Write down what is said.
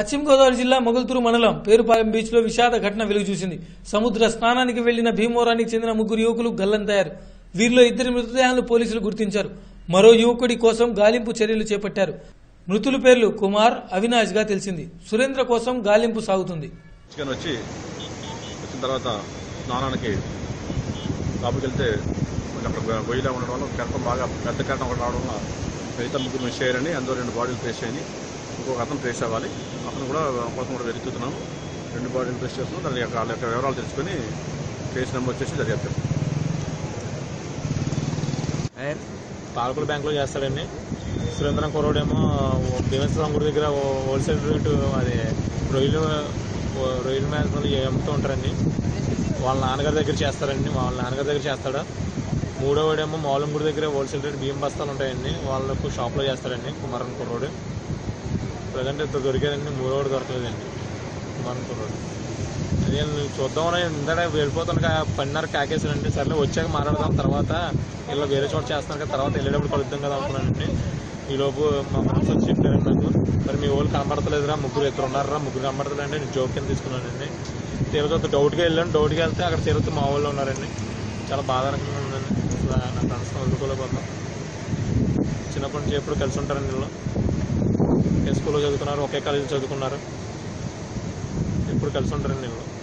పశ్చిమ గోదావరి జిల్లా మొగల్తూరు మండలం పేరుపాలెం బీచ్ లో విషాద ఘటన వెలుగు చూసింది సముద్ర స్నానానికి వెళ్లిన భీమవరానికి చెందిన ముగ్గురు యువకులు గల్లంతయ్యారు వీరిలో ఇద్దరి మృతదేహాలను పోలీసులు గుర్తించారు మరో యువకుడి కోసం గాలింపు చర్యలు చేపట్టారు మృతుల పేర్లు కుమార్ అవినాష్ గా తెలిసింది సురేంద్ర కోసం గాలింపు సాగుతుంది చికెన్ వచ్చి వచ్చిన తర్వాత స్నానానికి లోపలికి వెళ్తే కొంచెం అక్కడ గొయ్యిలా ఉండడం వల్ల కెరటం బాగా పెద్ద కెరటం ఒకటి రావడం వల్ల మిగతా ముగ్గురు మిస్ అయ్యారని అందులో రెండు బాడీలు ట్రేస్ అయ్యి ఇంకొక అతను ట్రేస్ అవ్వాలి అతను కూడా కోసం కూడా వెతుకుతున్నాము రెండు బాడీలు ట్రేస్ చేస్తున్నాం దాని యొక్క వాళ్ళ యొక్క వివరాలు తెలుసుకొని కేసు నెంబర్ వచ్చేసి దర్యాప్తు ఆయన పాలకుల బ్యాంకులో చేస్తాడండి సురేంద్రం కురవడేమో భీమేశ్వర అంగుడి దగ్గర ఓ- హోల్సేల్ రేటు అది రొయ్యలు ఓ- రొయ్యల మేతలు అమ్ముతూ ఉంటారండి వాళ్ళ నాన్నగారి దగ్గర చేస్తారండి వాళ్ళ నాన్నగారి దగ్గర చేస్తాడు మూడో వాడేమో మామూలు గుడి దగ్గర హోల్సేల్ రేట్ బియ్యం బస్తాలు ఉంటాయండి వాళ్ళకు షాప్లో చేస్తారండి కుమారన్ కుర్రోడు ప్రజెంట్ ఇద్దరు దొరికారండి మూడోడు దొరకలేదండి కుమారన్ కుర్రోడు అదే చూద్దామని ఇందాక వెళ్ళిపోతున్నా పన్నర కాకేసానండి సర్లే వచ్చాక మాట్లాడదాం తర్వాత ఇలా వేరే చోట చేస్తున్నారు కదా తర్వాత వెళ్ళేటప్పుడు కలుద్దాం కదా అనుకున్నానండి ఈ లోపు మా ఫ్రెండ్స్ వచ్చి చెప్పారండి నాకు మరి మీ వాళ్ళు కనబడతలేదురా ముగ్గురు ఇద్దరు ఉన్నారా ముగ్గురు కనబడతలేదండి నేను జోక్ కింద తీసుకున్నానండి తీరచొత్త డౌట్గా వెళ్ళాను డౌట్గా వెళ్తే అక్కడ తీరొత్త మా వాళ్ళు ఉన్నారండి చాలా బాధాకరంగా ఉందండి అసలు నా ఫ్రెండ్స్ వదులుకోలేకపోతాం చిన్నప్పటి నుంచి ఎప్పుడు కలిసి ఉంటారండి వీళ్ళు ఒకే స్కూల్లో చదువుకున్నారు ఒకే కాలేజీ చదువుకున్నారు ఎప్పుడు కలిసి ఉంటారండి వీళ్ళు